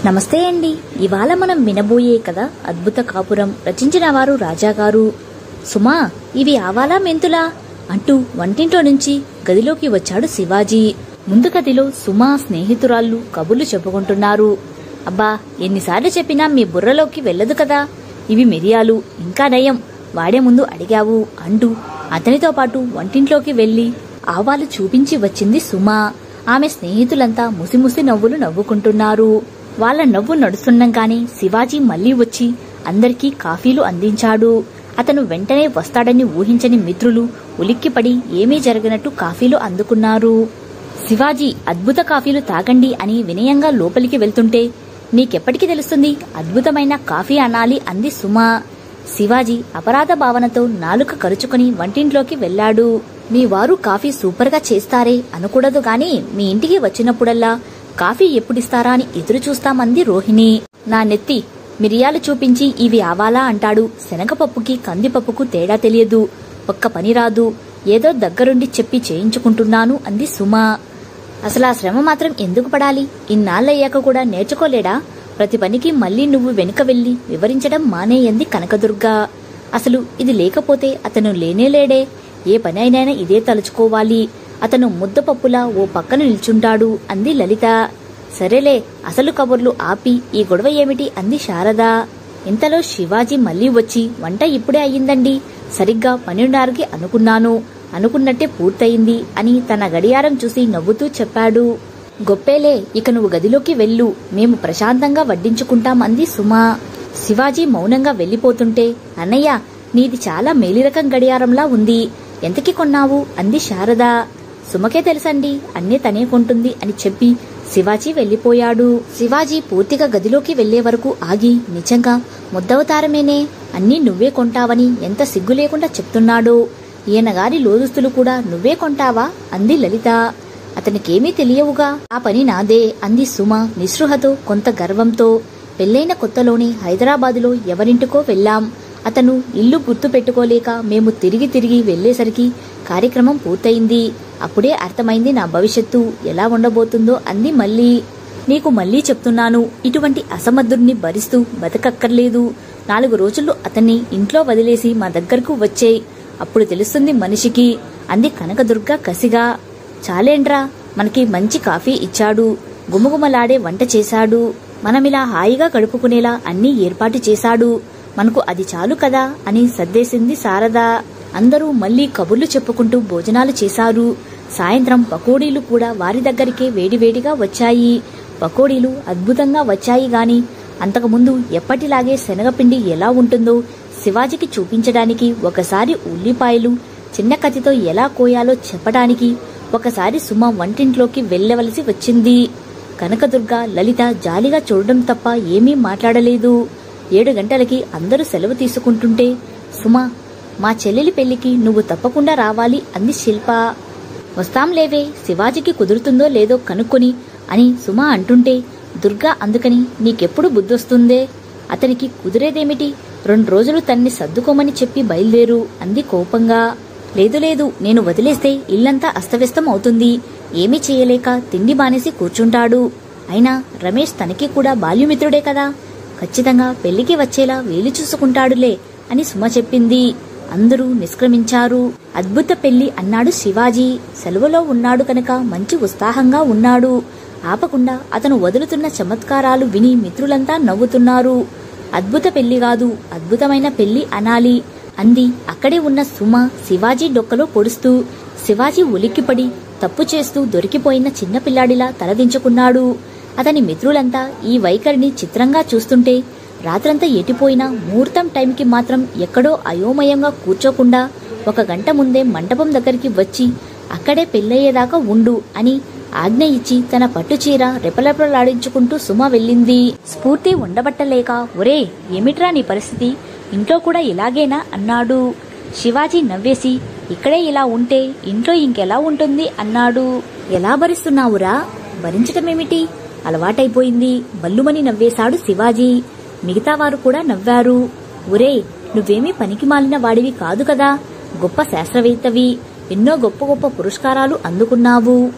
నమస్తే అండి ఇవాళ మనం వినబోయే కథ అద్భుత కాపురం రచించిన వారు రాజాగారు సుమా ఇవి ఆవాలా మెంతులా అంటూ వంటింట్లో నుంచి గదిలోకి వచ్చాడు శివాజీ ముందు గదిలో సుమా స్నేహితురాళ్ళు కబుర్లు చెప్పుకుంటున్నారు అబ్బా ఎన్నిసార్లు చెప్పినా మీ బుర్రలోకి వెళ్ళదు కదా ఇవి మిరియాలు ఇంకా నయం వాడే ముందు అడిగావు అంటూ అతనితో పాటు వంటింట్లోకి వెళ్లి ఆవాలు చూపించి వచ్చింది సుమా ఆమె స్నేహితులంతా ముసిముసి నవ్వులు నవ్వుకుంటున్నారు వాళ్ళ నవ్వు నడుస్తుండగానే శివాజీ మళ్లీ వచ్చి అందరికీ కాఫీలు అందించాడు అతను వెంటనే వస్తాడని ఊహించని మిత్రులు ఉలిక్కిపడి ఏమీ జరగనట్టు కాఫీలు అందుకున్నారు శివాజీ అద్భుత కాఫీలు తాగండి అని వినయంగా లోపలికి వెళ్తుంటే నీకెప్పటికి తెలుస్తుంది అద్భుతమైన కాఫీ అనాలి అంది సుమా శివాజీ అపరాధ భావనతో నాలుక కరుచుకుని వంటింట్లోకి వెళ్లాడు మీ వారు కాఫీ సూపర్గా చేస్తారే అనకూడదు గాని మీ ఇంటికి వచ్చినప్పుడల్లా కాఫీ ఎప్పుడిస్తారా అని ఎదురు చూస్తామంది రోహిణి నా నెత్తి మిరియాలు చూపించి ఇవి ఆవాలా అంటాడు శనగపప్పుకి కందిపప్పుకు తేడా తెలియదు ఒక్క పని రాదు ఏదో దగ్గరుండి చెప్పి చేయించుకుంటున్నాను అంది సుమా అసలు ఆ శ్రమ మాత్రం ఎందుకు పడాలి ఇన్నాళ్ళయ్యాక కూడా నేర్చుకోలేడా ప్రతి పనికి మళ్ళీ నువ్వు వెనుక వెళ్లి వివరించడం మానేయంది కనకదుర్గ అసలు ఇది లేకపోతే అతను లేనేలేడే ఏ పని అయినా ఇదే తలుచుకోవాలి అతను ముద్దపప్పులా ఓ పక్కన నిల్చుంటాడు అంది లలిత సరేలే అసలు కబుర్లు ఆపి ఈ గొడవ ఏమిటి అంది శారద ఇంతలో శివాజీ మళ్ళీ వచ్చి వంట ఇప్పుడే అయ్యిందండి సరిగ్గా పన్నెండున్నరకి అనుకున్నాను అనుకున్నట్టే పూర్తయింది అని తన గడియారం చూసి నవ్వుతూ చెప్పాడు గొప్పేలే ఇక నువ్వు గదిలోకి వెళ్ళు మేము ప్రశాంతంగా వడ్డించుకుంటాం అంది సుమా శివాజీ మౌనంగా వెళ్ళిపోతుంటే అన్నయ్య నీది చాలా మేలిరకం గడియారంలా ఉంది ఎంతకి కొన్నావు అంది శారద సుమకే తెలుసండి అన్నీ తనే కొంటుంది అని చెప్పి శివాజీ వెళ్లిపోయాడు శివాజీ పూర్తిగా గదిలోకి వెళ్లే వరకు ఆగి నిజంగా ముద్దవతారమేనే అన్నీ నువ్వే కొంటావని ఎంత సిగ్గు లేకుండా చెప్తున్నాడో ఈయనగారి లోదుస్తులు కూడా నువ్వే కొంటావా అంది లలిత అతనికేమీ తెలియవుగా ఆ పని నాదే అంది సుమ నిస్పృహతో కొంత గర్వంతో పెళ్లైన కొత్తలోనే హైదరాబాదులో ఎవరింటికో వెళ్ళాం అతను ఇల్లు గుర్తు పెట్టుకోలేక మేము తిరిగి తిరిగి వెళ్లేసరికి కార్యక్రమం పూర్తయింది అప్పుడే అర్థమైంది నా భవిష్యత్తు ఎలా ఉండబోతుందో అంది మళ్ళీ నీకు మళ్ళీ చెప్తున్నాను ఇటువంటి అసమర్థుడిని భరిస్తూ బతకక్కర్లేదు నాలుగు రోజులు అతన్ని ఇంట్లో వదిలేసి మా దగ్గరకు వచ్చే అప్పుడు తెలుస్తుంది మనిషికి అంది కనకదుర్గ కసిగా చాలేండ్రా మనకి మంచి కాఫీ ఇచ్చాడు గుమగుమలాడే వంట చేశాడు మనమిలా హాయిగా గడుపుకునేలా అన్నీ ఏర్పాటు చేశాడు మనకు అది చాలు కదా అని సర్దేసింది శారద అందరూ మళ్లీ కబుర్లు చెప్పుకుంటూ భోజనాలు చేశారు సాయంత్రం పకోడీలు కూడా వారి దగ్గరికే వేడివేడిగా వచ్చాయి పకోడీలు అద్భుతంగా వచ్చాయి గాని అంతకుముందు ఎప్పటిలాగే శనగపిండి ఎలా ఉంటుందో శివాజీకి చూపించడానికి ఒకసారి ఉల్లిపాయలు చిన్న కత్తితో ఎలా కోయాలో చెప్పడానికి ఒకసారి సుమ వంటింట్లోకి వెళ్ళవలసి వచ్చింది కనకదుర్గ లలిత జాలిగా చూడడం తప్ప ఏమీ మాట్లాడలేదు ఏడు గంటలకి అందరూ సెలవు తీసుకుంటుంటే సుమ మా చెల్లెలి పెళ్లికి నువ్వు తప్పకుండా రావాలి అంది శిల్ప వస్తాంలేవే శివాజీకి కుదురుతుందో లేదో కనుక్కొని అని సుమ అంటుంటే దుర్గా అందుకని నీకెప్పుడు బుద్ధొస్తుందే అతనికి కుదిరేదేమిటి రెండు రోజులు తన్ని సర్దుకోమని చెప్పి బయలుదేరు అంది కోపంగా లేదు లేదు నేను వదిలేస్తే ఇల్లంతా అస్తవ్యస్తం అవుతుంది ఏమీ చేయలేక తిండి మానేసి కూర్చుంటాడు అయినా రమేష్ తనకి కూడా బాల్యమిత్రుడే కదా ఖచ్చితంగా పెళ్లికి వచ్చేలా వేలు చూసుకుంటాడులే అని సుమ చెప్పింది అందరూ నిష్క్రమించారు అద్భుత పెళ్లి అన్నాడు శివాజీ సెలవులో ఉన్నాడు కనుక మంచి ఉత్సాహంగా ఉన్నాడు ఆపకుండా అతను వదులుతున్న చమత్కారాలు విని మిత్రులంతా నవ్వుతున్నారు అద్భుత పెళ్లి కాదు అద్భుతమైన పెళ్లి అనాలి అంది అక్కడే ఉన్న సుమ శివాజీ డొక్కలో పొడుస్తూ శివాజీ ఉలిక్కిపడి తప్పు చేస్తూ దొరికిపోయిన చిన్నపిల్లాడిలా తలదించుకున్నాడు అతని మిత్రులంతా ఈ వైఖరిని చిత్రంగా చూస్తుంటే రాత్రంతా ఎటిపోయినా ముహూర్తం టైంకి మాత్రం ఎక్కడో అయోమయంగా కూర్చోకుండా ఒక గంట ముందే మంటపం దగ్గరికి వచ్చి అక్కడే పెళ్ళయ్యేదాకా ఉండు అని ఆజ్ఞ ఇచ్చి తన పట్టుచీర రెపరెపలాడించుకుంటూ సుమ వెళ్ళింది స్ఫూర్తి ఉండబట్టలేక ఒరే ఏమిట్రా నీ పరిస్థితి ఇంట్లో కూడా ఇలాగేనా అన్నాడు శివాజీ నవ్వేసి ఇక్కడే ఇలా ఉంటే ఇంట్లో ఇంకెలా ఉంటుంది అన్నాడు ఎలా భరిస్తున్నావురా భరించటమేమిటి అలవాటైపోయింది బల్లుమని నవ్వేశాడు శివాజీ మిగతా వారు కూడా నవ్వారు ఒరే నువ్వేమీ పనికి మాలిన వాడివి కాదు కదా గొప్ప శాస్త్రవేత్తవి ఎన్నో గొప్ప గొప్ప పురస్కారాలు అందుకున్నావు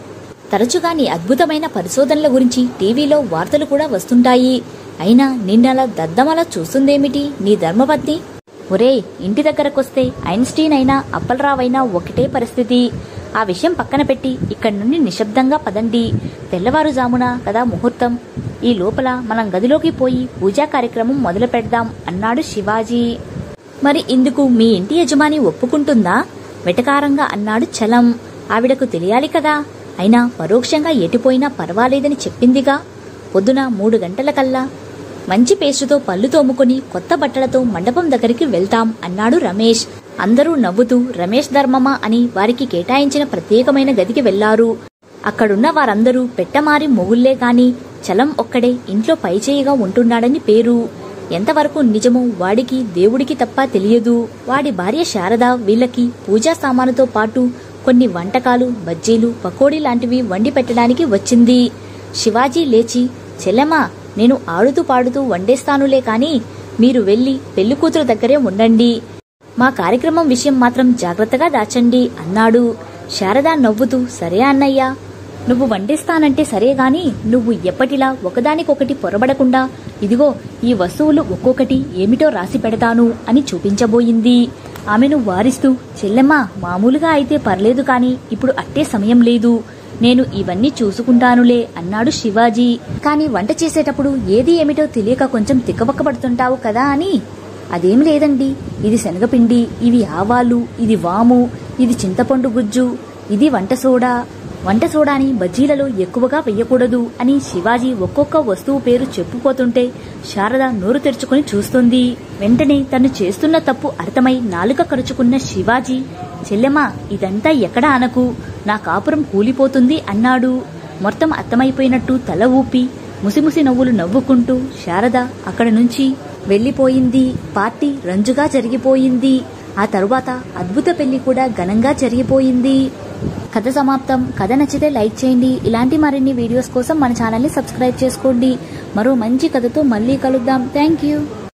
తరచుగా నీ అద్భుతమైన పరిశోధనల గురించి టీవీలో వార్తలు కూడా వస్తుంటాయి అయినా నిన్నలా దద్దమలా చూస్తుందేమిటి నీ ధర్మపత్ని ఒరే ఇంటి దగ్గరకొస్తే ఐన్స్టీన్ అయినా అప్పలరావైనా ఒకటే పరిస్థితి ఆ విషయం పక్కన పెట్టి ఇక్కడి నుండి నిశ్శబ్దంగా పదండి తెల్లవారుజామున కదా ముహూర్తం ఈ లోపల మనం గదిలోకి పోయి పూజా కార్యక్రమం మొదలు పెడదాం అన్నాడు శివాజీ మరి ఇందుకు మీ ఇంటి యజమాని ఒప్పుకుంటుందా వెటకారంగా అన్నాడు చలం ఆవిడకు తెలియాలి కదా అయినా పరోక్షంగా ఎటిపోయినా పర్వాలేదని చెప్పిందిగా పొద్దున మూడు గంటలకల్లా మంచి పేస్టుతో పళ్ళు తోముకొని కొత్త బట్టలతో మండపం దగ్గరికి వెళ్తాం అన్నాడు రమేష్ అందరూ నవ్వుతూ రమేష్ ధర్మమా అని వారికి కేటాయించిన ప్రత్యేకమైన గదికి వెళ్లారు అక్కడున్న వారందరూ పెట్టమారి మొగుళ్లే కాని చలం ఒక్కడే ఇంట్లో పైచేయిగా ఉంటున్నాడని పేరు ఎంతవరకు నిజమో వాడికి దేవుడికి తప్ప తెలియదు వాడి భార్య శారద వీళ్ళకి పూజా సామానుతో పాటు కొన్ని వంటకాలు బజ్జీలు పకోడీ లాంటివి వండి పెట్టడానికి వచ్చింది శివాజీ లేచి చెల్లెమా నేను ఆడుతూ పాడుతూ వండేస్తానులే కాని మీరు వెళ్లి పెళ్లి కూతురు దగ్గరే ఉండండి మా కార్యక్రమం విషయం మాత్రం జాగ్రత్తగా దాచండి అన్నాడు శారద నవ్వుతూ సరే అన్నయ్యా నువ్వు వండిస్తానంటే సరే గాని నువ్వు ఎప్పటిలా ఒకదానికొకటి పొరబడకుండా ఇదిగో ఈ వస్తువులు ఒక్కొక్కటి ఏమిటో రాసి పెడతాను అని చూపించబోయింది ఆమెను వారిస్తూ చెల్లెమ్మా మామూలుగా అయితే పర్లేదు కాని ఇప్పుడు అట్టే సమయం లేదు నేను ఇవన్నీ చూసుకుంటానులే అన్నాడు శివాజీ కాని వంట చేసేటప్పుడు ఏది ఏమిటో తెలియక కొంచెం తిక్కబక్కబడుతుంటావు కదా అని అదేం లేదండి ఇది శనగపిండి ఇవి ఆవాలు ఇది వాము ఇది చింతపండు గుజ్జు ఇది వంట సోడా వంట సోడాని బజ్జీలలో ఎక్కువగా వెయ్యకూడదు అని శివాజీ ఒక్కొక్క వస్తువు పేరు చెప్పుపోతుంటే శారద నోరు తెరుచుకుని చూస్తుంది వెంటనే తను చేస్తున్న తప్పు అర్థమై నాలుక కరుచుకున్న శివాజీ చెల్లెమా ఇదంతా ఎక్కడ అనకు నా కాపురం కూలిపోతుంది అన్నాడు మొత్తం అర్థమైపోయినట్టు తల ఊపి ముసిముసి నవ్వులు నవ్వుకుంటూ శారద అక్కడ నుంచి వెళ్లిపోయింది పార్టీ రంజుగా జరిగిపోయింది ఆ తరువాత అద్భుత పెళ్లి కూడా ఘనంగా జరిగిపోయింది కథ సమాప్తం కథ నచ్చితే లైక్ చేయండి ఇలాంటి మరిన్ని వీడియోస్ కోసం మన ఛానల్ని సబ్స్క్రైబ్ చేసుకోండి మరో మంచి కథతో మళ్ళీ కలుద్దాం థ్యాంక్ యూ